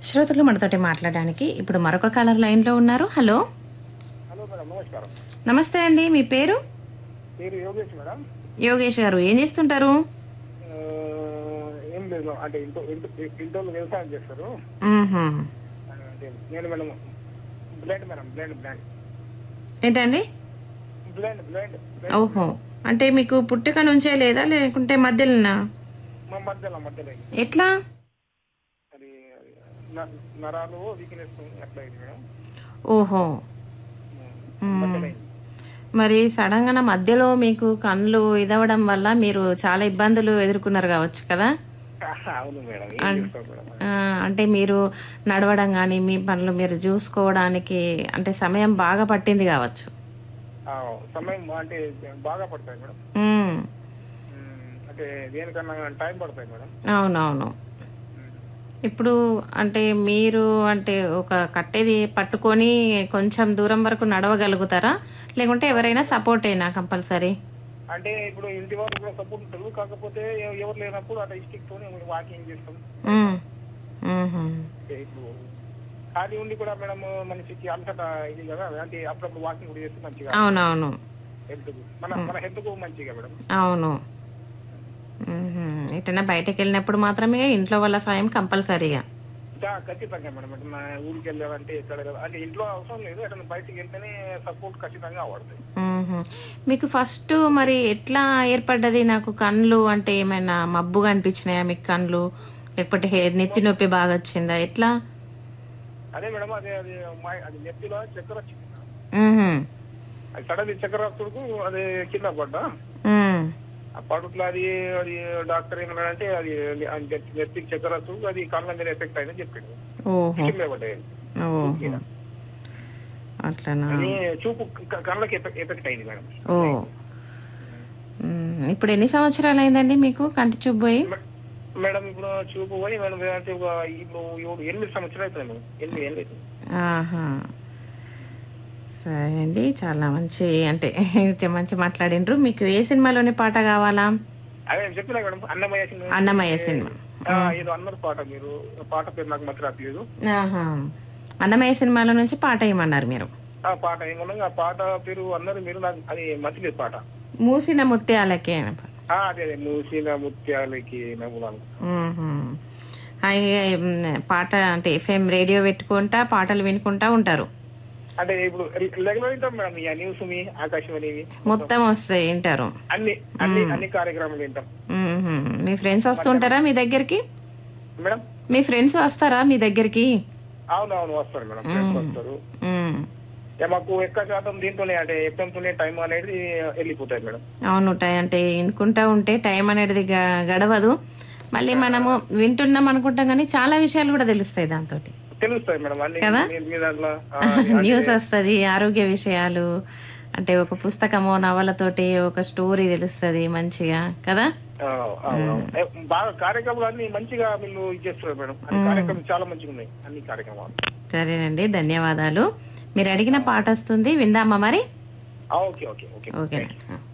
శ్రోతలు మనతోటి మాట్లాడడానికి ఇప్పుడు మరొక కాలర్ లైన్లో ఉన్నారు హలో హలో మేడం నమస్కారం నమస్తే అండి మీ పేరు పేరు యోగేష్ మేడం యోగేష్ గారు ఏం చేస్తుంటారు ఆ, ఏం లేదు మేడం. అంటే ఇంట్లో ఇంట్లో ఇంట్లో వ్యవసాయం చేస్తారు మ్మ్హ. ఆ, అంటే నేను madam blind madam blind blind ఏంటండి బ్లైండ్ బ్లైండ్ ఓహో అంటే మీకు పుట్టుక నుంచే లేదా లేకుంటే మధ్యలోనా మా మధ్యలో మధ్యలో ఇది. ఎట్లా అది అది న- నరాలు వీక్నెస్ అట్లా ఇది మేడం ఓహో మధ్యలో ఇది. మరి సడన్గా నా మధ్యలో మీకు కళ్ళు ఇదవడం వల్ల మీరు చాలా ఇబ్బందులు ఎదుర్కొన్నారు కావచ్చు కదా అవును మేడం ఏం చేస్తాం మేడం ఆ, అంటే మీరు నడవడం కానీ మీ పనులు మీరు చూసుకోవడానికి అంటే సమయం బాగా పట్టింది కావచ్చు ఆ, సమయం అంటే బాగా పడతాయి మేడం మ్మ్. ఉమ్, అంటే దేనికన్నా టైం పడతాయి మేడం అవునవును ఇప్పుడు అంటే మీరు అంటే ఒక కట్టేది పట్టుకొని కొంచెం దూరం వరకు నడవగలుగుతారా లేకుంటే ఎవరైనా సపోర్ట్ అయినా కంపల్సరీ అంటే ఇప్పుడు ఇంటి వాళ్ళు కూడా సపోర్ట్ ఉంటారు కాకపోతే ఎవ- ఎవరు లేనప్పుడు అట్లా ఇస్టిక్ తోనే వాకింగ్ చేస్తాం మ్మ్. మ్మ్హ. అంటే ఇప్పుడు ఖాళీ ఉండి కూడా మేడం మనిషికి అంతటా ఇది కదా అంటే అప్పుడప్పుడు వాకింగ్ కూడా చేస్తే మంచిగా అవునవును హెల్త్ కు మన మన హెల్త్ కు మంచిగా మేడం అవును మ్మ్హ. ఎటైనా బయటకు వెళ్ళినప్పుడు మాత్రమే ఇంట్లో వాళ్ళ సాయం కంపల్సరీగా ఇంకా ఖచ్చితంగా మేడం అంటే మా ఊరికి వెళ్ళాలంటే ఎక్కడ అంటే ఇంట్లో అవసరం లేదు ఎక్కడ బయటికి వెళ్తేనే సపోర్ట్ ఖచ్చితంగా పడుతుంది మ్మ్హ. మీకు ఫస్ట్ మరి ఎట్లా ఏర్పడ్డది నాకు కళ్ళు అంటే ఏమైనా మబ్బుగా అనిపించినాయా మీకు కళ్ళు లేకపోతే హే- నెత్తి నొప్పి బాగా వచ్చిందా ఎట్లా అదే మేడం అదే అది మా అది నెత్తిలో చక్కెర వచ్చింది మ్మ్హ. అది సడన్ చక్కెర వస్తుడుకు అది కింద పడ్డా మ్మ్. ఆ పడుట్లో అది అది డాక్టర్ ఏమన్నాడంటే అది అది నెత్తి- నెత్తికి చక్కెర వస్తుడు అది కళ్ళ మీద ఎఫెక్ట్ అయిందని చెప్పిండు ఓహో కింద పడ్డాయి ఓహో అట్లనా అది చూపు క- కళ్ళకి ఎఫెక్ట్ ఎఫెక్ట్ అయింది మేడం ఓ మ్మ్. ఇప్పుడు ఎన్ని సంవత్సరాలు అయిందండి మీకు కంటి చూపు పోయి మే- మేడం ఇప్పుడు చూపు పోయి మేడం అంటే ఒక ఇప్పుడు ఏడు- ఎనిమిది సంవత్సరాలు అవుతుంది మేడం ఎనిమిది ఏళ్ళు అవుతుంది ఆహా సరే అండి చాలా మంచి అంటే మంచి మాట్లాడిండ్రు మీకు ఏ సినిమాలోని పాట కావాలా అదే చెప్పినా madam Annamayya cinema Annamayya cinema ఆ, ఏదో అన్నారు పాట మీరు పాట పేరు నాకు మధ్య రాట్లేదు ఆహా అన్నమయ్య సినిమాలో నుంచి పాట వేయమన్నారు మీరు ఆ పాట ఏమన్నా ఆ పాట పేరు అన్నారు మీరు నాకు అది మర్చిలేదు పాట మూసిన ముత్యాలకే ఆ, అదే అదే మూసిన ముత్యాలకి నవ్వులాను మ్మ్హ్మ్. హాయిగా మ్, పాట అంటే ఎఫ్ఎం రేడియో పెట్టుకుంటా పాటలు వినుకుంటా ఉంటారు అంటే ఇప్పుడు రెగ్యులర్ వింటాం మేడం ఈ న్యూస్ మీ ఆకాశవాణి మొత్తం వస్తాయి వింటారు అన్ని అన్ని అన్ని కార్యక్రమాలు వింటాం మ్మ్హ్మ్. మీ ఫ్రెండ్స్ వస్తుంటారా మీ దగ్గరికి మేడం మీ ఫ్రెండ్స్ వస్తారా మీ దగ్గరికి అవును అవును వస్తారు మేడం ఫ్రెండ్స్ వస్తారు మ్మ్. ఇక మాకు ఎక్కువ శాతం దీంతోనే అంటే ఎఫ్ఎంతోనే టైం అనేది వెళ్ళిపోతాయి మేడం అవును టై అంటే వినుకుంటా ఉంటే టైం అనేది గ- గడవదు మళ్ళీ మనము వింటున్నాం అనుకుంటాం కానీ చాలా విషయాలు కూడా తెలుస్తాయి దాంతో తెలుస్తాయి మేడం అన్ని మీ- మీ దాంట్లో ఆ, న్యూస్ వస్తుంది ఆరోగ్య విషయాలు అంటే ఒక పుస్తకము నవలతోటి ఒక స్టోరీ తెలుస్తుంది మంచిగా కదా ఆ, అవును. ఏ, బాగా కార్యక్రమాలు అన్ని మంచిగా వీళ్ళు ఇచ్చేస్తున్నారు మేడం అన్ని కార్యక్రమాలు చాలా మంచిగా ఉన్నాయి అన్ని కార్యక్రమాలు సరేనండి ధన్యవాదాలు మీరు అడిగిన పాట వస్తుంది విందామా మరి ఆ, ఓకే ఓకే ఓకే ఓకే